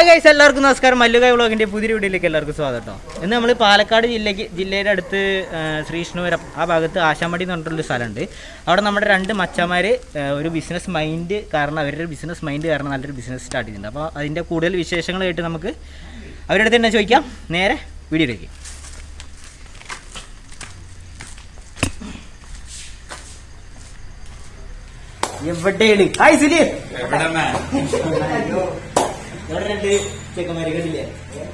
Hi guys എല്ലാവർക്കും നമസ്കാരം മല്ലുകായ് വ്ളോഗിന്റെ പുതിയ വീഡിയോയിലേക്ക് എല്ലാവർക്കും സ്വാഗതം കേട്ടോ ഇന്ന് നമ്മൾ പാലക്കാട് ജില്ലയ്ക്ക് ജില്ലയുടെ അടുത്ത് ആ, ശ്രീകൃഷ്ണപുരം ആ ഭാഗത്ത് ആശാമടി എന്ന് പറഞ്ഞിട്ടുള്ള സ്ഥലമുണ്ട് അവിടെ നമ്മുടെ രണ്ട് മച്ചന്മാർ ഒരു ബിസിനസ് മൈൻഡ് കാരണം അവരുടെ ബിസിനസ് മൈൻഡ് കാരണം നല്ലൊരു ബിസിനസ് സ്റ്റാർട്ട് ചെയ്യുന്നുണ്ട് അപ്പോൾ അതിൻ്റെ കൂടുതൽ വിശേഷങ്ങളായിട്ട് നമുക്ക് അവരുടെ അടുത്ത് തന്നെ ചോദിക്കാം നേരെ വീഡിയോയിലേക്ക് എവിടെയാണ് ഹായ് സുലീർ ഇവിടെ രണ്ട് ചെക്കന്മാര് കണ്ടില്ലേ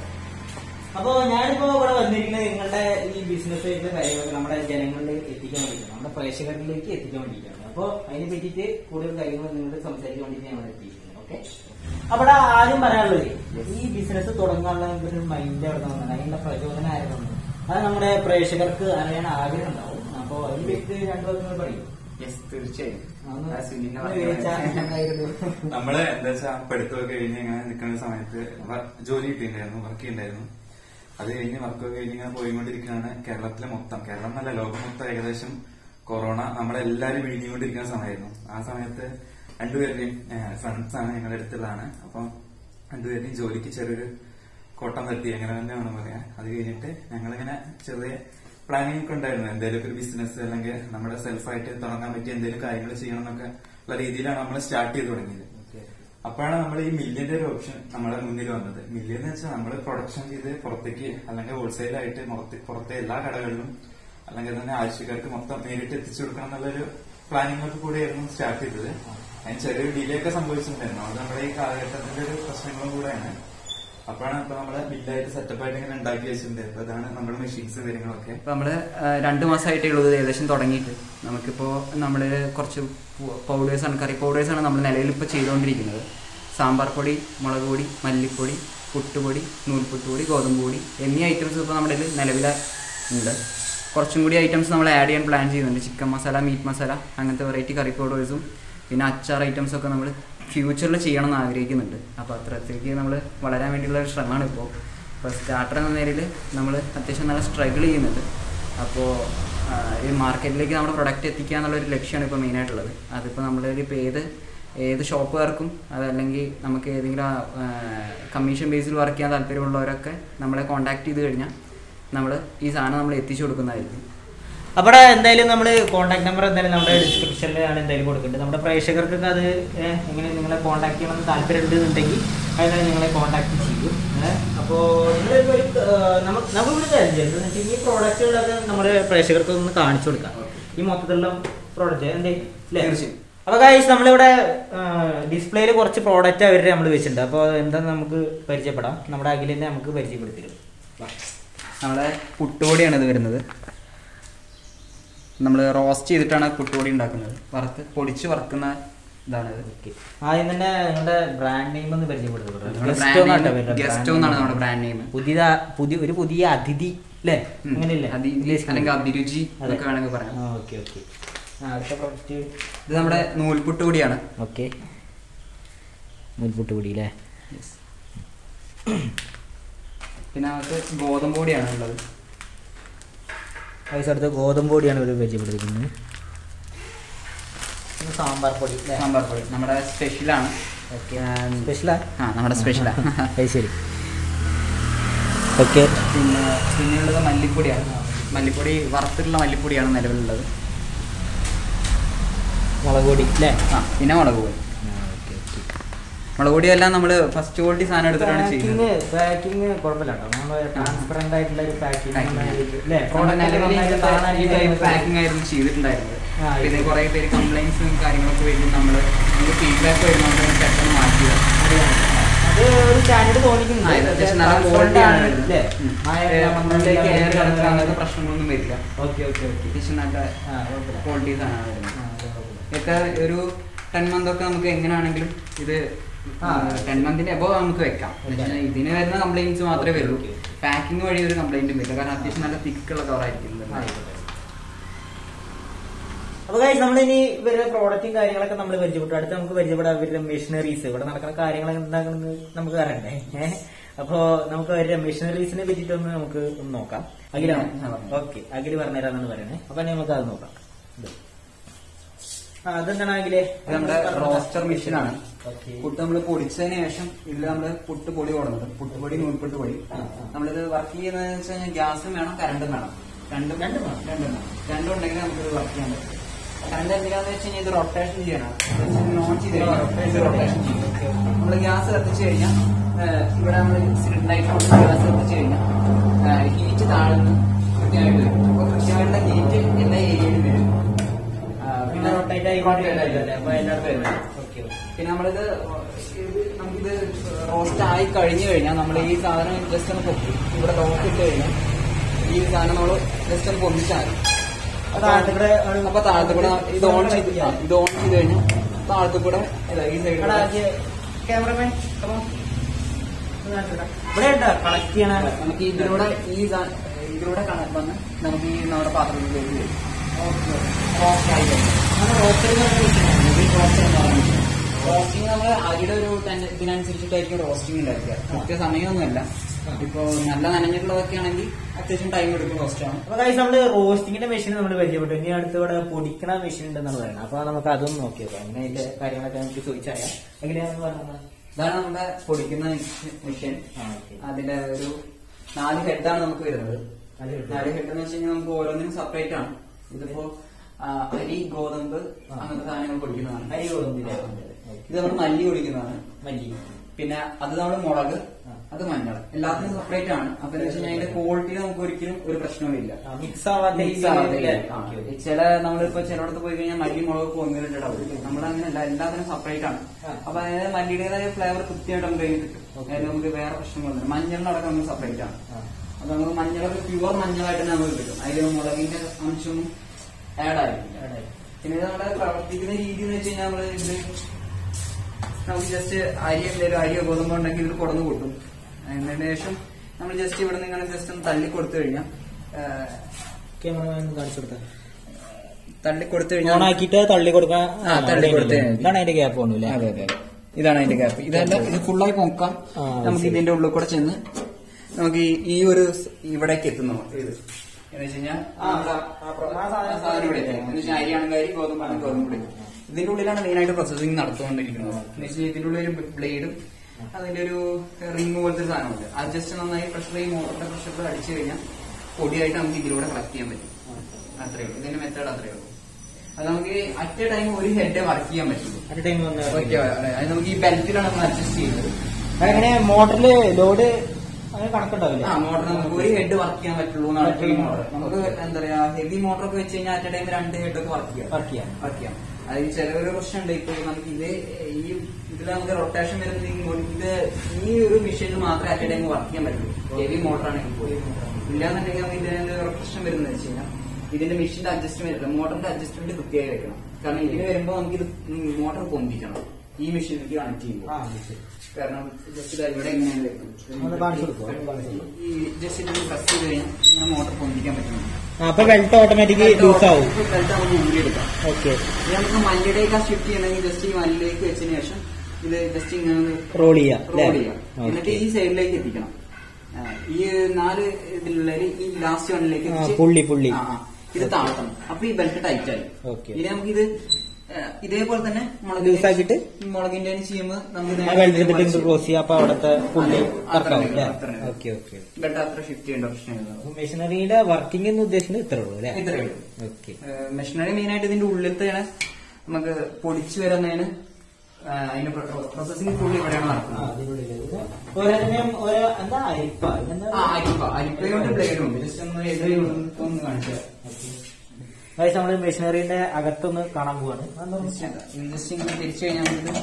അപ്പോ ഞാനിപ്പോ ഇവിടെ വന്നിരിക്കുന്നത് നിങ്ങളുടെ ഈ ബിസിനസ് കാര്യങ്ങളൊക്കെ നമ്മുടെ ജനങ്ങളിൽ എത്തിക്കാൻ വേണ്ടിയിട്ടാണ് നമ്മുടെ പ്രേക്ഷകരിലേക്ക് എത്തിക്കാൻ വേണ്ടിയിട്ടാണ് അപ്പൊ അതിനെ പറ്റിയിട്ട് കൂടുതൽ കാര്യങ്ങൾ നിങ്ങളോട് സംസാരിക്കാൻ വേണ്ടിയിട്ട് ഞാൻ ഇവിടെ എത്തിയിരിക്കുന്നത് ഓക്കെ അവിടെ ആദ്യം പറയാനുള്ളത് ഈ ബിസിനസ് തുടങ്ങാനുള്ള ഒരു മൈൻഡ് അവിടെ വന്നത് അതിന്റെ പ്രചോദനം ആയിരുന്നു അത് നമ്മുടെ പ്രേക്ഷകർക്ക് അറിയാൻ ആഗ്രഹം ഉണ്ടാവും അപ്പൊ അതിനെ പറ്റി രണ്ടു നിങ്ങൾ പറയും യെസ് തീർച്ചയായും അതൊന്ന് ആ സുനിലിനെ ഒന്ന് വിവരിച്ചാൽ നന്നായിരുന്നു. നമ്മള് എന്താ വെച്ചാൽ പഠിത്തമൊക്കെ കഴിഞ്ഞ് ഇങ്ങനെ നിൽക്കുന്ന സമയത്ത് വ- ജോലി കിട്ടിയിട്ടുണ്ടായിരുന്നു വർക്ക് ചെയ്യണ്ടായിരുന്നു അത് കഴിഞ്ഞ് വർക്കൊക്കെ കഴിഞ്ഞ് ഇങ്ങനെ പോയിക്കൊണ്ടിരിക്കുകയാണ് കേരളത്തിലെ മൊത്തം കേരളം എന്നല്ല ലോകം മൊത്തം ഏകദേശം കൊറോണ നമ്മളെല്ലാരും വിഴിഞ്ഞുകൊണ്ടിരിക്കുന്ന സമയമായിരുന്നു ആ സമയത്ത് രണ്ടുപേരുടെയും ഫ്രണ്ട്സ് ആണ് ഞങ്ങളുടെ അടുത്തുള്ളതാണ് അപ്പം രണ്ടുപേരുടെയും ജോലിക്ക് ചെറിയൊരു കോട്ടം തട്ടി അങ്ങനെ തന്നെ വേണം പറയാൻ അത് കഴിഞ്ഞിട്ട് ഞങ്ങളിങ്ങനെ ചെറിയ പ്ലാനിങ് ഒക്കെ ഉണ്ടായിരുന്നു എന്തെങ്കിലും ഒരു ബിസിനസ് അല്ലെങ്കിൽ നമ്മുടെ സെൽഫായിട്ട് തുടങ്ങാൻ പറ്റിയ എന്തെങ്കിലും കാര്യങ്ങൾ ചെയ്യണം എന്നൊക്കെ ഉള്ള രീതിയിലാണ് നമ്മൾ സ്റ്റാർട്ട് ചെയ്ത് തുടങ്ങിയത് അപ്പോഴാണ് നമ്മൾ ഈ മില്ലിന്റെ ഒരു ഓപ്ഷൻ നമ്മുടെ മുന്നിൽ വന്നത് മില്ല് എന്ന് വെച്ചാൽ നമ്മൾ പ്രൊഡക്ഷൻ ചെയ്ത് പുറത്തേക്ക് അല്ലെങ്കിൽ ഹോൾസെയിലായിട്ട് പുറത്തെ എല്ലാ കടകളിലും അല്ലെങ്കിൽ തന്നെ ആവശ്യക്കാർക്ക് മൊത്തം നേരിട്ട് എത്തിച്ചു കൊടുക്കണം എന്നുള്ളൊരു പ്ലാനിംഗ് ഒക്കെ കൂടെയായിരുന്നു സ്റ്റാർട്ട് ചെയ്തത് അതിന് ചെറിയൊരു ഡിലേ ഒക്കെ സംഭവിച്ചിട്ടുണ്ടായിരുന്നു അത് നമ്മുടെ ഈ കാലഘട്ടത്തിന്റെ ഒരു പ്രശ്നങ്ങളും കൂടെയാണ് അപ്പോഴാണ് ഇപ്പൊ നമ്മള് ബില്ലായിട്ട് സെറ്റപ്പ് ആയിട്ട് ഇങ്ങനെ ഉണ്ടാക്കി വെച്ചിട്ടുണ്ട് അപ്പൊ അതാണ് നമ്മുടെ മെഷീൻസ് കാര്യങ്ങളൊക്കെ ഇപ്പൊ നമ്മള് ആ, രണ്ട് മാസമായിട്ടേ ഉള്ളത് ഏകദേശം തുടങ്ങിയിട്ട് നമുക്കിപ്പോ നമ്മള് കുറച്ച് പൗഡേഴ്സ് ആണ് കറി പൗഡേഴ്സ് ആണ് നമ്മൾ നിലവിൽ ഇപ്പോൾ ചെയ്തുകൊണ്ടിരിക്കുന്നത് സാമ്പാർ പൊടി മുളക് പൊടി മല്ലിപ്പൊടി പുട്ടുപൊടി നൂൽപുട്ടുപൊടി ഗോതമ്പ് പൊടി എന്നീ ഐറ്റംസ് ഇപ്പോൾ നമ്മുടെ കയ്യിൽ നിലവിൽ ഉണ്ട് കുറച്ചും കൂടി ഐറ്റംസ് നമ്മൾ ആഡ് ചെയ്യാൻ പ്ലാൻ ചെയ്യുന്നുണ്ട് ചിക്കൻ മസാല മീറ്റ് മസാല അങ്ങനത്തെ വെറൈറ്റി കറി പൗഡേഴ്സും പിന്നെ അച്ചാർ ഐറ്റംസ് ഒക്കെ നമ്മൾ ഫ്യൂച്ചറിൽ ചെയ്യണം എന്ന് ആഗ്രഹിക്കുന്നുണ്ട് അപ്പോൾ അത്രത്തേക്ക് നമ്മൾ വളരാൻ വേണ്ടിയുള്ള ഒരു ശ്രമമാണ് ഇപ്പോൾ അപ്പോൾ സ്റ്റാർട്ടർ എന്ന നിലയിൽ നമ്മൾ അത്യാവശ്യം നല്ല സ്ട്രഗിൾ ചെയ്യുന്നുണ്ട് അപ്പോൾ ഈ മാർക്കറ്റിലേക്ക് നമ്മുടെ പ്രൊഡക്റ്റ് എത്തിക്കുക എന്നുള്ള ഒരു ലക്ഷ്യമാണ് ഇപ്പോൾ മെയിനായിട്ടുള്ളത് അതിപ്പോൾ നമ്മുടെ ഇപ്പോൾ ഏത് ഏത് ഷോപ്പുകാർക്കും അതല്ലെങ്കിൽ നമുക്ക് ഏതെങ്കിലും കമ്മീഷൻ ബേസിൽ വർക്ക് ചെയ്യാൻ താല്പര്യമുള്ളവരൊക്കെ നമ്മളെ കോൺടാക്ട് ചെയ്ത് കഴിഞ്ഞാൽ നമ്മൾ ഈ സാധനം നമ്മൾ എത്തിച്ചു കൊടുക്കുന്നതായിരിക്കും അവിടെ എന്തായാലും നമ്മൾ കോൺടാക്ട് നമ്പർ എന്തായാലും നമ്മുടെ ഡിസ്ക്രിപ്ഷനിലാണ് എന്തായാലും കൊടുക്കുന്നുണ്ട് നമ്മുടെ പ്രേക്ഷകർക്കൊക്കെ അത് ഏഹ്, എങ്ങനെ നിങ്ങളെ കോൺടാക്ട് ചെയ്യണമെന്ന് താല്പര്യം ഉണ്ടെന്നുണ്ടെങ്കിൽ അതിനായി നിങ്ങളെ കോൺടാക്ട് ചെയ്യും അപ്പോൾ നിങ്ങളിപ്പോൾ ഒരു ഏഹ്, നമുക്ക് നമുക്കിവിടെ കാര്യം ചെയ്യാം എന്താണെന്ന് വെച്ചാൽ ഈ പ്രോഡക്റ്റുകളൊക്കെ നമ്മുടെ പ്രേക്ഷകർക്ക് ഒന്ന് കാണിച്ചു കൊടുക്കാം ഈ മൊത്തത്തിലുള്ള പ്രോഡക്റ്റ് എന്തേ അല്ലേ തീർച്ചയായും. അപ്പോൾ ഗൈസ് നമ്മളിവിടെ ഡിസ്പ്ലേയിൽ കുറച്ച് പ്രോഡക്റ്റ് അവരുടെ നമ്മൾ വെച്ചിട്ടുണ്ട് അപ്പോൾ എന്താണെന്ന് നമുക്ക് പരിചയപ്പെടാം നമ്മുടെ അഖിലിനെ നമുക്ക് പരിചയപ്പെടുത്തി തരും നമ്മുടെ പുട്ടുപൊടിയാണ് ഇത് വരുന്നത് നമ്മൾ റോസ്റ്റ് ചെയ്തിട്ടാണ് പുട്ടുപൊടി ഉണ്ടാക്കുന്നത് വറുത്ത് പൊടിച്ച് വറുക്കുന്ന ഇതാണ് ഇത് ഓക്കെ ആദ്യം തന്നെ നിങ്ങളുടെ ബ്രാൻഡ് നെയിം ഒന്ന് പരിചയപ്പെടുത്തുക നമ്മുടെ brand name Gusto എന്നാണ് നമ്മുടെ brand name. പുതിയ പുതിയ ഒരു പുതിയ അതിഥി അല്ലേ അങ്ങനെയല്ലേ അല്ലെങ്കിൽ അഭിരുചി എന്നൊക്കെ വേണമെങ്കിൽ പറയാം ഓക്കെ ഓക്കെ അടുത്ത പ്രോഡക്റ്റ് ഇത് നമ്മുടെ നൂൽപുട്ട് പൊടിയാണ് ഓക്കെ മുൻപുട്ട് കൂടി അല്ലേ പിന്നെ നമുക്ക് ഗോതമ്പ് പൊടിയാണ് ഉള്ളത് പൈസ അടുത്ത് ഗോതമ്പ് പൊടിയാണ് ഒരു പരിചയപ്പെടുത്തിക്കുന്നത് പിന്നെ സാമ്പാർ പൊടി അല്ലേ സാമ്പാർ പൊടി നമ്മുടെ സ്പെഷ്യലാണ് ഓക്കെ സ്പെഷ്യലാ ആ നമ്മുടെ സ്പെഷ്യലാണ് അത് ശരി ഓക്കെ പിന്നെ പിന്നെയുള്ളത് മല്ലിപ്പൊടിയാണ് മല്ലിപ്പൊടി വറുത്തിട്ടുള്ള മല്ലിപ്പൊടിയാണ് നിലവിലുള്ളത് മുളക് പൊടി അല്ലേ ആ പിന്നെ മുളക് പൊടി ഓക്കെ ഓക്കെ മുളക് പൊടിയെല്ലാം നമ്മൾ ഫസ്റ്റ് ക്വാളിറ്റി സാധനം എടുത്തിട്ടാണ് ചെയ്യുന്നത് പാക്കിങ് പാക്കിങ് കുഴപ്പമില്ല കേട്ടോ നമ്മൾ ട്രാൻസ്പെറന്റ് ആയിട്ടുള്ള ഒരു പാക്കിംഗ് അല്ലേ നമ്മുടെ നിലവിൽ ഈ ടൈപ്പ് പ്രോഡക്റ്റ് പാക്കിംഗ് ആയിരുന്നു ചെയ്തിട്ടുണ്ടായിരുന്നത് ആ, പിന്നെ കുറെ പേര് കംപ്ലൈൻസും കാര്യങ്ങളൊക്കെ വരുമ്പോൾ നമ്മൾ നമുക്ക് ഫീഡ്ബാക്ക് വരുന്നതുകൊണ്ട് പെട്ടെന്ന് മാറ്റിയത് അത് ഒരു സ്റ്റാൻഡേർഡ് തോന്നിക്കുന്നുണ്ട് ആ, ഇത് അത്യാവശ്യം നല്ല Transparent quality ആണ് ആണ് വരുന്നത്. അല്ലേ? ഉം. മായ ഏ, നമ്മളിലേക്ക് എയർ കടക്കുക അങ്ങനത്തെ അങ്ങനത്തെ പ്രശ്നങ്ങളൊന്നും വരില്ല ഓക്കെ ഓക്കെ ഓക്കെ അത്യാവശ്യം നല്ല ആ കുഴപ്പമില്ല ക്വാളിറ്റീസ് ആണ് വരുന്നത് ആ, അത് കുഴപ്പമില്ല. ഇതൊക്കെ ഒരു ടെൻ മന്ത് ഒക്കെ നമുക്ക് എങ്ങനെയാണെങ്കിലും ഇത് ആ. ടെൻ മന്തിന്റെ എബോ നമുക്ക് വെക്കാം എന്ന് വെച്ചാൽ ഇതിന് വരുന്ന കംപ്ലൈൻസ് മാത്രമേ Okay, വരുള്ളൂ okay. പാക്കിംഗ് വഴി ഒരു കംപ്ലൈന്റും വരില്ല കാരണം അത്യാവശ്യം നല്ല തിക്കുള്ള കവറായിരിക്കും ആയിക്കോട്ടെ. അപ്പൊ guys നമ്മളിനി ഇവരുടെ പ്രോഡക്റ്റും കാര്യങ്ങളൊക്കെ നമ്മൾ പരിചയപ്പെട്ടു അടുത്ത് നമുക്ക് പരിചയപ്പെടാം ഇവരുടെ മെഷീനറീസ് ഇവിടെ നടക്കുന്ന കാര്യങ്ങൾ എന്താണെന്ന് നമുക്ക് അറിയണ്ടേ ഏഹ് അപ്പോ നമുക്ക് അവരുടെ മെഷീനറീസിനെ പറ്റിയിട്ടൊന്ന് നമുക്ക് ഒന്ന് നോക്കാം അഖിലാണ് ഞാൻ പറഞ്ഞു. ഓക്കെ അഖില് പറഞ്ഞുതരാന്നാണ് പറയുന്നത് അപ്പൊ ഇനി നമുക്ക് അത് നോക്കാം ഇത്. ആ, അതെന്താണെങ്കില് ഇത് നമ്മുടെ റോസ്റ്റർ മെഷീനാണ് ഓക്കെ പുട്ട് നമ്മൾ പൊടിച്ചതിന് ശേഷം ഇതിൽ നമ്മള് പുട്ട് പൊടി കൊടുക്കുന്നത് പുട്ടുപൊടി നൂൽപുട്ട് പൊടി നമ്മളിത് വർക്ക് ചെയ്യുന്നത് വെച്ച് കഴിഞ്ഞാൽ ഗ്യാസും വേണം കറണ്ടും വേണം രണ്ടും രണ്ടും വേണം. രണ്ടും വേണം രണ്ടും ഉണ്ടെങ്കിൽ നമുക്കിത് വർക്ക് ചെയ്യാൻ പറ്റും കറണ്ട് എന്തിനാന്ന് വെച്ച് കഴിഞ്ഞാൽ ഇത് റൊട്ടേഷൻ ചെയ്യണം ഓൺ ചെയ്ത് കഴിഞ്ഞാൽ റൊട്ടേഷൻ ചെയ്യും നമ്മൾ ഗ്യാസ് കത്തിച്ച് കഴിഞ്ഞാൽ ഇവിടെ നമ്മൾ ലൈറ്റ് ഗ്യാസ് കത്തിച്ച് കഴിഞ്ഞാൽ ഹീറ്റ് താഴ്ന്ന് കൃത്യമായിട്ട് വരും അപ്പൊ കൃത്യമായിട്ടുള്ള ഹീറ്റ് എല്ലാ ഏരിയയിലും വരും ആ, പിന്നെ റൊട്ടേറ്റ് ആയി rotate ആയിട്ടല്ലേ? അപ്പൊ എല്ലായിടത്തും വരും. ഓക്കെ പിന്നെ നമ്മളിത് ഇത് നമുക്കിത് റോസ്റ്റ് ആയി കഴിഞ്ഞു കഴിഞ്ഞാൽ നമ്മൾ ഈ സാധനം ജസ്റ്റ് ഒന്ന് പൊക്കി ഇവിടെ ലോക്ക് ഇട്ട് കഴിഞ്ഞാൽ ഈ സാധനം നമ്മൾ ജസ്റ്റ് ഒന്ന് പൊന്തിച്ചാൽ അപ്പൊ താഴത്തെ കൂടെ ഒരു- അപ്പൊ താഴത്ത് കൂടെ ഇത് ഓൺ ചെയ്ത് ആ, ഇത് ഓൺ ചെയ്ത് കഴിഞ്ഞാൽ താഴത്ത് കൂടെ ഇതാ ഈ എടാ, സൈഡിൽ ഇത് ക്യാമറമാൻ ഇവിടെ ഉണ്ടോ കളക്ട് ചെയ്യണ നമുക്ക് ഇതിലൂടെ ഈ സാ- ഇതിലൂടെ കണക്ട് വന്ന് നമുക്ക് ഈ നമ്മുടെ പാത്രത്തിലേക്ക് വരും റോസ്റ്റ് ആയി കഴിഞ്ഞാൽ അങ്ങനെ റോസ്റ്റർ റോസ്റ്റിംഗ് നമ്മൾ അരിയുടെ ഒരു ടെൻ- ഇതിനനുസരിച്ചിട്ടായിരിക്കും റോസ്റ്റിംഗ് ഉണ്ടാക്കുക കൃത്യ സമയമൊന്നുമല്ല ഇപ്പൊ നല്ല നനഞ്ഞിട്ടുള്ളതൊക്കെ ആണെങ്കിൽ അത്യാവശ്യം ടൈം എടുക്കും റോസ്റ്റ് ആണ് അപ്പൊ guys, നമ്മള് റോസ്റ്റിംഗിന്റെ മെഷീൻ നമ്മൾ പരിചയപ്പെട്ടു ഇനി അടുത്ത് ഇവിടെ പൊടിക്കണ മെഷീൻ ഉണ്ടെന്നാണ് പറയുന്നത് അപ്പൊ നമുക്ക് അതൊന്നും നോക്കി നോക്കാം അങ്ങനെ അതിന്റെ കാര്യങ്ങളൊക്കെ നമുക്ക് ചോദിച്ചാൽ എങ്ങനെയാണെന്ന് പറഞ്ഞത് ഇതാണ് നമ്മുടെ പൊടിക്കുന്ന മെഷീൻ ആ, okay. അതിന്റെ ഒരു നാല് ഹെഡാണ് നമുക്ക് വരുന്നത് നാല് head. നാല് ഹെഡ് എന്ന് വെച്ച് കഴിഞ്ഞാൽ നമുക്ക് ഓരോന്നിനും സെപ്പറേറ്റ് ആണ് ഇതിപ്പോ ആ, അരി ഗോതമ്പ് ആ. അങ്ങനത്തെ സാധനങ്ങൾ പൊടിക്കുന്നതാണ് അരി ഗോതമ്പിന്റെ ആ. ഓക്കെ. ഇത് നമ്മൾ മല്ലി പൊടിക്കുന്നതാണ് മല്ലി പിന്നെ അത് നമ്മൾ മുളക് ആ. അത് മഞ്ഞൾ എല്ലാത്തിനും സെപ്പറേറ്റ് ആണ് അപ്പൊ എന്ന് വെച്ച് കഴിഞ്ഞാൽ അതിന്റെ ക്വാളിറ്റിയിൽ നമുക്ക് ഒരിക്കലും ഒരു പ്രശ്നവുമില്ല മിക്സ് ആവാത്ത Mix രീതിയിൽ ആവാത്ത അല്ലേ? രീതിയിൽ. ആ. Okay, okay. ചില നമ്മളിപ്പോ ചിലയിടത്ത് പോയി കഴിഞ്ഞാൽ മല്ലി മുളക് പൊങ്ങിയിട്ടുണ്ടാവും നമ്മൾ അങ്ങനെയല്ല എല്ലാത്തിനും സെപ്പറേറ്റ് ആണ് ആ. അപ്പൊ അതായത് മല്ലിയുടേതായ ഫ്ലേവർ കൃത്യമായിട്ട് നമുക്ക് കയ്യിൽ കിട്ടും ഓക്കെ. അതായത് നമുക്ക് വേറെ പ്രശ്നങ്ങളൊന്നും മഞ്ഞളിനടക്കം നമുക്ക് സെപ്പറേറ്റ് ആണ് ആ. അപ്പൊ നമുക്ക് മഞ്ഞളൊക്കെ പ്യുവർ മഞ്ഞളായിട്ട് തന്നെ നമുക്ക് കിട്ടും അതിൽ മുളകിന്റെ അംശം ആഡ് ആയിരിക്കും അവിടെ. പിന്നെ ഇത് നമ്മുടെ പ്രവർത്തിക്കുന്ന രീതി എന്ന് വെച്ച് കഴിഞ്ഞാൽ നമ്മള് ഇത് നമുക്ക് ജസ്റ്റ് അരി എന്തെങ്കിലും അരിയോ ഗോതമ്പോ ഉണ്ടെങ്കിൽ ഇത് കൊടുന്ന് കൂട്ടും അതിന് ശേഷം നമ്മൾ ജസ്റ്റ് ഇവിടെ നിന്ന് ഇങ്ങനെ ജസ്റ്റ് ഒന്ന് തള്ളി കൊടുത്തു കഴിഞ്ഞാൽ ക്യാമറമാൻ ഒന്ന് കാണിച്ചു കൊടുത്താ തള്ളി കൊടുത്തു ഓൺ കഴിഞ്ഞാൽ ആക്കിയിട്ട് തള്ളി കൊടുക്കാൻ ആ, തള്ളി കൊടുത്ത് കഴിഞ്ഞാൽ. ഇതാണ് അതിന്റെ ഗ്യാപ്പ് ഒന്നുമില്ല അതെ അതെ ഇതാണ് അതിന്റെ ഗ്യാപ്പ് ഇതല്ല ഇത് ഫുള്ളായി പൊക്കാം ആ, നമുക്ക് ശരി. ഇതിന്റെ ഉള്ളിൽ കൂടെ ചെന്ന് നമുക്ക് ഈ- ഈ ഒരു സ് ഇവിടേക്ക് എത്തുന്നു ഇത് എന്ന് വെച്ച് കഴിഞ്ഞാൽ ആ, ആ, പ്ര- ആ സാധനം ആ സാധനം ഇവിടെ എത്തും. എന്ന് വെച്ചാൽ അരിയാണെങ്കിൽ അരി ഗോതമ്പാണെങ്കിൽ ഗോതമ്പ് ഇവിടെ എത്തും. ഇതിന്റെ ഉള്ളിലാണ് മെയിൻ ആയിട്ട് പ്രോസസ്സിംഗ് നടത്തുകൊണ്ടിരിക്കുന്നത് എന്ന് വെച്ചാൽ ഇതിന്റെ ഉള്ളിൽ ഒരു ബ്ലേഡും അതിന്റെ ഒരു റിംഗ് പോലത്തെ ഒരു സാധനമുണ്ട് അത് ജസ്റ്റ് നന്നായി പ്രഷർ ഈ മോട്ടറിന്റെ പ്രഷറിൽ അടിച്ചു കഴിഞ്ഞാൽ പൊടിയായിട്ട് നമുക്ക് ഇതിലൂടെ കളക്ട് ചെയ്യാൻ പറ്റും അത്രയേ ഉള്ളൂ ഇതിന്റെ മെത്തേഡ് അത്രയേ ഉള്ളൂ അത് നമുക്ക് അറ്റ് എ ടൈം ഒരു ഹെഡ് വർക്ക് ചെയ്യാൻ പറ്റുള്ളൂ അറ്റ് ടൈം വന്ന് ഓക്കെ അത് നമുക്ക് ഈ ബെൽറ്റിലാണ് നമ്മൾ അഡ്ജസ്റ്റ് ചെയ്യുന്നത് അങ്ങനെ മോട്ടറില് ലോഡ് അങ്ങനെ കണക്കുണ്ടാവില്ല ആ മോട്ടർ നമുക്ക് ഒരു ഹെഡ് വർക്ക് ചെയ്യാൻ പറ്റുള്ളൂ എന്നാണ് ഈ മോട്ടർ നമുക്ക് എന്താ പറയാ ഹെവി മോട്ടർ ഒക്കെ വെച്ച് കഴിഞ്ഞാൽ അറ്റ് എ ടൈം രണ്ട് ഹെഡ് ഒക്കെ വർക്ക് ചെയ്യാം വർക്ക് ചെയ്യാം വർക്ക് ചെയ്യാം അതിൽ ചിലവര് പ്രശ്നമുണ്ട് ഇപ്പൊ നമുക്ക് ഇത് ഈ ഇതിൽ നമുക്ക് റൊട്ടേഷൻ വരുന്നത് ഇങ്ങോട്ട് ഇത് ഈ ഒരു മെഷീനിൽ മാത്രമേ അറ്റ് എ ടൈം വർക്ക് ചെയ്യാൻ പറ്റുള്ളൂ ഹെവി മോട്ടർ ആണെങ്കിൽ പോലും ഇല്ലാന്നുണ്ടെങ്കിൽ നമുക്ക് ഇതിന് ഒരു പ്രശ്നം വരുന്നത് വെച്ച് കഴിഞ്ഞാൽ ഇതിന്റെ മെഷീന്റെ അഡ്ജസ്റ്റ്മെന്റ് മോട്ടറിന്റെ അഡ്ജസ്റ്റ്മെന്റ് കൃത്യമായി വെക്കണം കാരണം ഇതിന് വരുമ്പോൾ നമുക്ക് ഇത് മോട്ടർ പൊന്തിക്കണം ഈ മെഷീനിലേക്ക് കണക്ട് ചെയ്യുമ്പോൾ ആ ശരി കാരണം ജസ്റ്റ് ഇത് ഇവിടെ എങ്ങനെയാണ് വരുന്നത് ഒന്ന് കാണിച്ചു കൊടുക്കുമോ? ഒന്ന് കാണിച്ചു കൊടുക്കുമോ? ഈ ജസ്റ്റ് ഇത് പ്രസ് ചെയ്ത് കഴിഞ്ഞാൽ ഇങ്ങനെ മോട്ടർ പൊന്തിക്കാൻ പറ്റുന്നുണ്ട് ആ, അപ്പൊ ബെൽറ്റ് ഓട്ടോമാറ്റിക് ലൂസ് ആവും ബെൽറ്റ് നമുക്ക് ഊരിയെടുക്കാം ഓക്കെ ഇനി നമുക്ക് മല്ലിയിലേക്ക് ഷിഫ്റ്റ് ചെയ്യണമെങ്കിൽ ജസ്റ്റ് ഈ മല്ലിയിലേക്ക് വെച്ചതിന് ശേഷം ഇത് ജസ്റ്റ് ഇങ്ങനെ ഒന്ന് റോൾ ചെയ്യാം റോൾ ചെയ്യാം എന്നിട്ട് ഈ സൈഡിലേക്ക് എത്തിക്കണം ആ, ഈ നാല് ഇതിലുള്ള ഈ ലാസ്റ്റ് വണ്ണിലേക്ക് ആ, പുള്ളി, പുള്ളി. ഇത് താഴ്ത്തണം അപ്പൊ ഈ ബെൽറ്റ് ടൈറ്റ് ആയി Okay. ഇനി നമുക്കിത് ആ, ഇതേപോലെ തന്നെ Loose ആക്കിയിട്ട്? മുളകിന്റെ ചെയ്യുമ്പോൾ നമുക്ക് ആ ബെൽറ്റ് എടുത്തിട്ട് ഇങ്ങോട്ട് ക്രോസ് ചെയ്യാം അപ്പൊ അവിടുത്തെ പുള്ളി ആ, കറക്കാവും അത്രയും, അല്ലേ അത്രയും. ഓക്കെ ഓക്കെ ബെൽറ്റ് അത്ര ഷിഫ്റ്റ് ചെയ്യേണ്ട പ്രശ്നമില്ല മെഷീനറിയുടെ വർക്കിംഗ് എന്ന് ഉദ്ദേശിക്കുന്നത് ഇത്രേ ഉള്ളൂ അല്ലേ ഇത്രയേ ഉള്ളൂ ഓക്കെ മെഷീനറി മെയിൻ ആയിട്ട് ഇതിന്റെ ഉള്ളിലത്തെയാണ് നമുക്ക് പൊടിച്ചു വരുന്നതിന് ആ, അതിന്റെ പ്രോസസ്സിംഗ് ഫുള്ള് ഇവിടെയാണ് നടക്കുന്നത് ഓരോന്നിനും ഓരോ എന്താ അരിപ്പ ഇതെന്താ ആ അരിപ്പ അരിപ്പയുണ്ട് ബ്ലേഡും ഉണ്ട് ജസ്റ്റ് ഒന്ന് എതിരെ ഒന്ന് കാണിച്ചു ഗൈസ് നമ്മള് മെഷീനറിന്റെ അകത്തൊന്ന് കാണാൻ പോവാണ് ജസ്റ്റ് ഇങ്ങനെ തിരിച്ചു കഴിഞ്ഞാൽ നമുക്ക്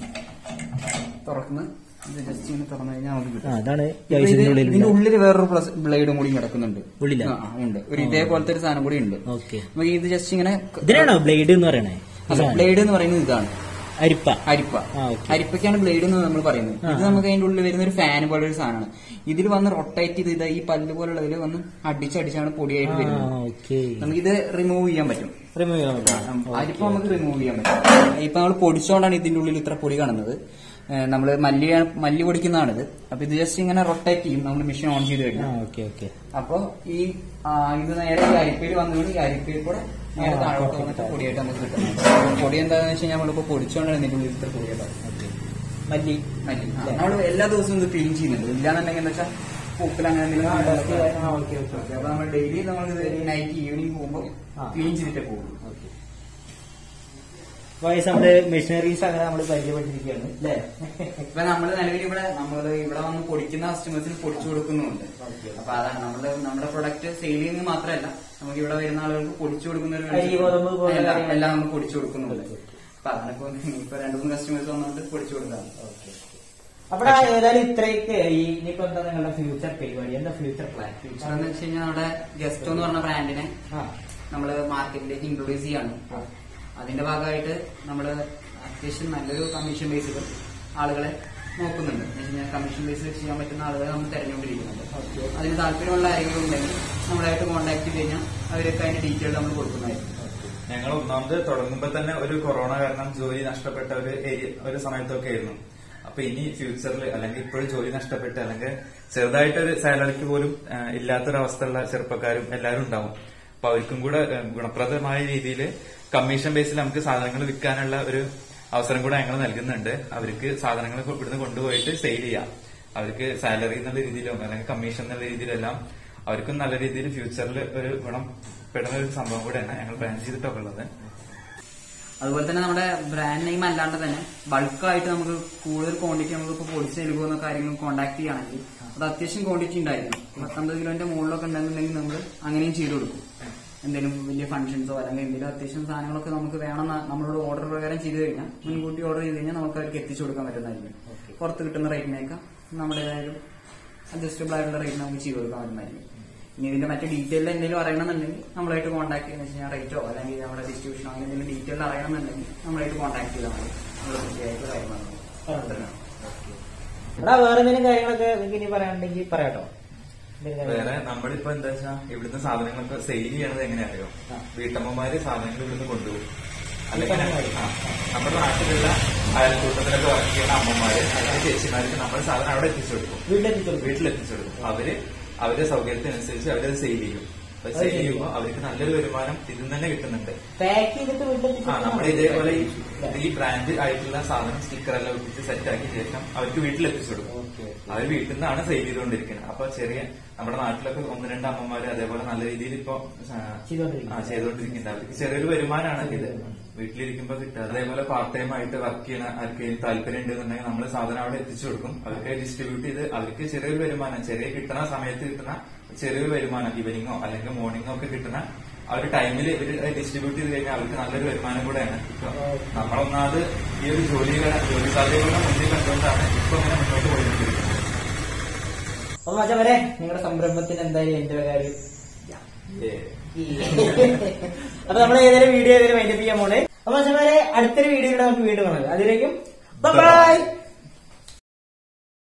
തുറക്കുന്ന ഇത് ജസ്റ്റ് ഇങ്ങനെ തുറന്നു കഴിഞ്ഞാൽ നമുക്ക് കിട്ടും അതാണ് ഇപ്പൊ ഇത് ഇതിന്റെ ഉള്ളിൽ വേറൊരു ബ്ലേഡും കൂടി കിടക്കുന്നുണ്ട് ഉള്ളിലാ? ആ, ആ, ഉണ്ട് ഒരു ഇതേപോലത്തെ ഒരു സാധനം കൂടി ഉണ്ട് ഓക്കെ നമുക്ക് ഇത് ജസ്റ്റ് ഇങ്ങനെ ഇതിനാണോ ബ്ലേഡ് എന്ന് പറയണേ ഇതാണ്. ബ്ലേഡ് എന്ന് പറയുന്നത് ഇതാണ് അരിപ്പ അരിപ്പ ആ, ഓക്കേ. അരിപ്പയ്ക്കാണ് ബ്ലേഡ് എന്ന് നമ്മൾ പറയുന്നത് ആ. ഇത് നമുക്ക് അതിന്റെ ഉള്ളിൽ വരുന്ന ഒരു ഫാൻ പോലെ ഒരു സാധനമാണ് ഇതിൽ വന്ന് റൊട്ടേറ്റ് ചെയ്ത് ഇത് ഈ പല്ല് പോലുള്ളതിൽ വന്ന് അടിച്ചടിച്ചാണ് പൊടിയായിട്ട് വരുന്നത് ഓക്കെ നമുക്കിത് റിമൂവ് ചെയ്യാൻ പറ്റും റിമൂവ് ചെയ്യാൻ പറ്റും അരിപ്പ നമുക്ക് റിമൂവ് ചെയ്യാൻ പറ്റും ഇപ്പൊ നമ്മൾ പൊടിച്ചോണ്ടാണ് ഇതിന്റെ ഉള്ളിൽ ഇത്ര പൊടി കാണുന്നത് നമ്മൾ മല്ലി മല്ലി പൊടിക്കുന്നതാണിത് അപ്പൊ ഇത് ജസ്റ്റ് ഇങ്ങനെ റൊട്ടേറ്റ് ചെയ്യും നമ്മൾ മെഷീൻ ഓൺ ചെയ്ത് കഴിഞ്ഞാൽ ഓക്കെ ഓക്കെ അപ്പൊ ഈ ആ, ഇത് നേരെ ഈ അരിപ്പയിൽ വന്നുകൊണ്ട് ഈ അരിപ്പയിൽ കൂടെ നേരെ ആ, താഴോട്ട് പൊട്ടി വന്നിട്ട് പൊടിയായിട്ട് നമുക്ക് കിട്ടുന്നത് പൊടി എന്താണെന്ന് വെച്ച് കഴിഞ്ഞാൽ നമ്മളിപ്പോ പൊടിച്ചോണ്ടാണ് ഇതിന്റെ ഉള്ളിൽ ഇത്ര പൊടിയുണ്ടാവും മല്ലി മല്ലി നമ്മൾ എല്ലാ ദിവസവും ഇത് ക്ലീൻ ചെയ്യുന്നുണ്ട് ഇല്ലാന്നുണ്ടെങ്കിൽ എന്താ വെച്ചാൽ പൂക്കൽ അങ്ങനെ എന്തെങ്കിലും ആ, കണ്ടാൽ dust, ആ, okay, okay. ഓക്കെ, അപ്പൊ നമ്മൾ ഡെയിലി നമ്മൾ നൈറ്റ് ഈവനിങ് പോകുമ്പോൾ ആ. ക്ലീൻ ചെയ്തിട്ടേ പോകും വയസ്സ് നമ്മുടെ മെഷീനറീസ് അങ്ങനെ നമ്മൾ പരിചയപ്പെട്ടിരിക്കുകയാണ് അല്ലേ ഇപ്പൊ നമ്മൾ നിലവിൽ ഇവിടെ നമ്മൾ ഇവിടെ വന്ന് പൊടിക്കുന്ന കസ്റ്റമേഴ്സിന് പൊടിച്ചു കൊടുക്കുന്നുണ്ട് Okay. അപ്പൊ അതാണ് നമ്മള് നമ്മുടെ പ്രൊഡക്റ്റ് സെയിൽ ചെയ്യുന്നത് മാത്രമല്ല നമുക്ക് ഇവിടെ വരുന്ന ആളുകൾക്ക് പൊടിച്ചു കൊടുക്കുന്ന ഒരു അരി, ഗോതമ്പ് പോലുള്ള എല്ലാം- കാര്യങ്ങൾ. എല്ലാം നമ്മൾ പൊടിച്ചു കൊടുക്കുന്നുണ്ട് Okay, okay. അപ്പൊ അതാണ് ഇപ്പൊ ഇപ്പൊ രണ്ടു മൂന്ന് കസ്റ്റമേഴ്സ് വന്നിട്ട് പൊടിച്ചു കൊടുക്കാം അവിടെ ഏതായാലും ഇത്രയൊക്കെ ഈ ഇനിയിപ്പോ എന്താ നിങ്ങളുടെ ഫ്യൂച്ചർ പരിപാടി എന്താ ഫ്യൂച്ചർ പ്ലാൻ ഫ്യൂച്ചർ എന്ന് വെച്ച് കഴിഞ്ഞാൽ നമ്മുടെ ഗസ്റ്റോ എന്ന് പറഞ്ഞ ബ്രാൻഡിനെ ആ നമ്മൾ മാർക്കറ്റിലേക്ക് ഇൻട്രൊഡ്യൂസ് ചെയ്യാണ് ആ. അതിന്റെ ഭാഗമായിട്ട് നമ്മൾ അത്യാവശ്യം നല്ലൊരു കമ്മീഷൻ ബേസിൽ ആളുകളെ നോക്കുന്നുണ്ട് എന്ന് വെച്ച് കഴിഞ്ഞാൽ കമ്മീഷൻ ബേസിൽ ചെയ്യാൻ പറ്റുന്ന ആളുകളെ നമ്മൾ തെരഞ്ഞുകൊണ്ടിരിക്കുന്നുണ്ട് Okay. അതിന് താല്പര്യമുള്ള ആരെങ്കിലും ഉണ്ടെങ്കിൽ നമ്മളായിട്ട് കോൺടാക്ട് ചെയ്ത് കഴിഞ്ഞാൽ അവർക്ക് അതിന്റെ ഡീറ്റെയിൽ നമ്മൾ കൊടുക്കുന്നതായിരിക്കും ഞങ്ങൾ ഒന്നാമത് തുടങ്ങുമ്പോ തന്നെ ഒരു കൊറോണ കാരണം ജോലി നഷ്ടപ്പെട്ട ഒരു ഏരിയ ഒരു സമയത്തൊക്കെ ആയിരുന്നു അപ്പൊ ഇനി ഫ്യൂച്ചറിൽ അല്ലെങ്കിൽ ഇപ്പോഴും ജോലി നഷ്ടപ്പെട്ട് അല്ലെങ്കിൽ ചെറുതായിട്ടൊരു സാലറിക്ക് പോലും ആ, ഇല്ലാത്തൊരവസ്ഥയുള്ള ചെറുപ്പക്കാരും എല്ലാവരും ഉണ്ടാവും അപ്പൊ അവർക്കും കൂടെ ആ, ഗുണപ്രദമായ രീതിയിൽ കമ്മീഷൻ ബേസിൽ നമുക്ക് സാധനങ്ങൾ വിൽക്കാനുള്ള ഒരു അവസരം കൂടെ ഞങ്ങൾ നൽകുന്നുണ്ട് അവർക്ക് സാധനങ്ങൾ ഇവിടുന്ന് കൊണ്ടുപോയിട്ട് സെയിൽ ചെയ്യാം അവർക്ക് സാലറി എന്നുള്ള രീതിയിലോ അല്ലെങ്കിൽ കമ്മീഷൻ എന്നുള്ള രീതിയിലെല്ലാം അവർക്കും നല്ല രീതിയിൽ ഫ്യൂച്ചറിൽ ഒരു ഗുണം പെടുന്ന ഒരു സംഭവം കൂടെയാണ് ഞങ്ങൾ പ്ലാൻ ചെയ്തിട്ടൊക്കെ ഉള്ളത് അതുപോലെ തന്നെ നമ്മുടെ ബ്രാൻഡ് നെയിം അല്ലാണ്ട് തന്നെ ബൾക്കായിട്ട് നമുക്ക് കൂടുതൽ ക്വാണ്ടിറ്റി നമുക്ക് ഇപ്പോൾ പൊടിച്ച് നൽകുന്ന കാര്യങ്ങൾ കോൺടാക്ട് ചെയ്യുകയാണെങ്കിൽ അത് അത്യാവശ്യം ക്വാണ്ടിറ്റി ഉണ്ടായിരുന്നു പത്തൊമ്പത് കിലോന്റെ മുകളിലൊക്കെ ഉണ്ടെന്നുണ്ടെങ്കിൽ നമ്മൾ അങ്ങനെയും ചെയ്തു കൊടുക്കും എന്തെങ്കിലും വലിയ ഫംഗ്ഷൻസോ അല്ലെങ്കിൽ എന്തെങ്കിലും അത്യാവശ്യം സാധനങ്ങളൊക്കെ നമുക്ക് വേണം നമ്മളോട് ഓർഡർ പ്രകാരം ചെയ്തു കഴിഞ്ഞാൽ മുൻകൂട്ടി ഓർഡർ ചെയ്ത് കഴിഞ്ഞാൽ നമുക്ക് അവർക്ക് എത്തിച്ചു കൊടുക്കാൻ പറ്റുന്നതായിരിക്കും പുറത്ത് കിട്ടുന്ന റേറ്റിനേക്കാൾ നമ്മുടേതായാലും അഡ്ജസ്റ്റബിൾ ആയിട്ടുള്ള റേറ്റ് നമുക്ക് ചെയ്തു കൊടുക്കാൻ പറ്റുന്നതായിരിക്കും ഇനി ഇതിന്റെ മറ്റു ഡീറ്റെയിൽ എന്തെങ്കിലും അറിയണമെന്നുണ്ടെങ്കിൽ നമ്മളായിട്ട് കോൺടാക്ട് ചെയ്യുന്ന വെച്ചാൽ റേറ്റോ അല്ലെങ്കിൽ നമ്മുടെ ഡിസ്ട്രിബ്യൂഷനോ അങ്ങനെ എന്തെങ്കിലും ഡീറ്റെയിൽ അറിയണമെന്നുണ്ടെങ്കിൽ നമ്മളായിട്ട് കോൺടാക്ട് ചെയ്താൽ മതി നമ്മൾ കൃത്യമായിട്ട് കാര്യം പറഞ്ഞു എടാ വേറെ എന്തെങ്കിലും കാര്യങ്ങളൊക്കെ നിങ്ങൾക്ക് ഇനി പറയാനുണ്ടെങ്കിൽ പറയാട്ടോ എന്തെങ്കിലും കാര്യം? വേറെ നമ്മളിപ്പോ എന്താ വെച്ചാ ഇവിടുന്ന് സാധനങ്ങളൊക്കെ സെയിൽ ചെയ്യണത് എങ്ങനെയാ ആ. വീട്ടമ്മമാര് സാധനങ്ങൾ ഇവിടുന്ന് കൊണ്ടുപോകും അല്ലെങ്കിൽ വീട്ടമ്മമാര്? ആ, നമ്മുടെ നാട്ടിലുള്ള അയൽക്കൂട്ടത്തിലൊക്കെ വർക്ക് ചെയ്യുന്ന അമ്മമാര് അല്ലെങ്കിൽ ചേച്ചിമാർക്ക് നമ്മൾ സാധനം അവിടെ എത്തിച്ചു കൊടുക്കും വീട്ടിലെത്തിച്ചു കൊടുക്കും. വീട്ടിലെത്തിച്ചു കൊടുക്കും അവര് അവരുടെ സൗകര്യത്തിനനുസരിച്ച് അവരത് സെയിൽ ചെയ്യും അപ്പൊ അത് സെയിൽ ശരി. ചെയ്യുമ്പോൾ അവർക്ക് നല്ലൊരു വരുമാനം ഇതിൽ തന്നെ കിട്ടുന്നുണ്ട് പാക്ക് ചെയ്തിട്ട് വീട്ടിലെത്തിച്ചു ആ കൊടുക്കും. നമ്മൾ ഇതേപോലെ ഈ ഇല്ലേ? ഈ ബ്രാൻഡ് ആയിട്ടുള്ള സാധനം സ്റ്റിക്കർ എല്ലാം ഒട്ടിച്ച് സെറ്റ് ആക്കിയ ശേഷം അവർക്ക് വീട്ടിലെത്തിച്ചു കൊടുക്കും ഓക്കെ, ഓക്കെ. അവർ വീട്ടിൽ നിന്നാണ് സെയിൽ ചെയ്തുകൊണ്ടിരിക്കുന്നത് അപ്പൊ ചെറിയ നമ്മുടെ നാട്ടിലൊക്കെ ഒന്ന് രണ്ട് അമ്മമാര് അതേപോലെ നല്ല രീതിയിൽ ഇപ്പൊ ആ, ചെയ്തുകൊണ്ടിരിക്കുന്നു. ആ, ചെയ്തുകൊണ്ടിരിക്കുന്നുണ്ട് അവർക്ക് ചെറിയൊരു വരുമാനമാണ് ഇത് വീട്ടിലിരിക്കുമ്പോ കിട്ടുക അതേപോലെ പാർട്ട് ടൈം ആയിട്ട് വർക്ക് ചെയ്യണ ആർക്കെങ്കിലും താല്പര്യം ഉണ്ടെന്നുണ്ടെങ്കിൽ നമ്മൾ സാധനം അവിടെ എത്തിച്ചു കൊടുക്കും അവർക്ക് ഡിസ്ട്രിബ്യൂട്ട് ചെയ്ത് അവർക്ക് ചെറിയൊരു വരുമാനം ചെറിയ കിട്ടുന്ന സമയത്ത് കിട്ടുന്ന ചെറിയൊരു വരുമാനം ഈവനിങ്ങോ അല്ലെങ്കിൽ മോർണിംഗോ ഒക്കെ കിട്ടുന്ന ആ ഒരു ടൈമിൽ ഇവർ ഡിസ്ട്രിബ്യൂട്ട് ചെയ്ത് കഴിഞ്ഞാൽ അവർക്ക് നല്ലൊരു വരുമാനം കൂടെയാണ് കിട്ടുക നമ്മളൊന്നാമത് ഈ ഒരു ജോലികളെ ജോലി സാധ്യതകളുടെ മുന്നിൽ കണ്ടുകൊണ്ടാണ് ഇപ്പൊ ഇങ്ങനെ മുന്നോട്ട് പോയിക്കൊണ്ടിരിക്കുന്നത് അപ്പൊ മച്ച വരെ നിങ്ങളുടെ സംരംഭത്തിന് എന്തായാലും എന്റെ കാര്യം അപ്പൊ നമ്മൾ ഏതെങ്കിലും വീഡിയോ ഏതെങ്കിലും മൈൻഡപ്പ് ചെയ്യാൻ പോണേ അപ്പൊ മച്ചന്മാരെ അടുത്തൊരു വീഡിയോയിലൂടെ നമുക്ക് വീണ്ടും കാണാം അതിലേക്കും ബൈ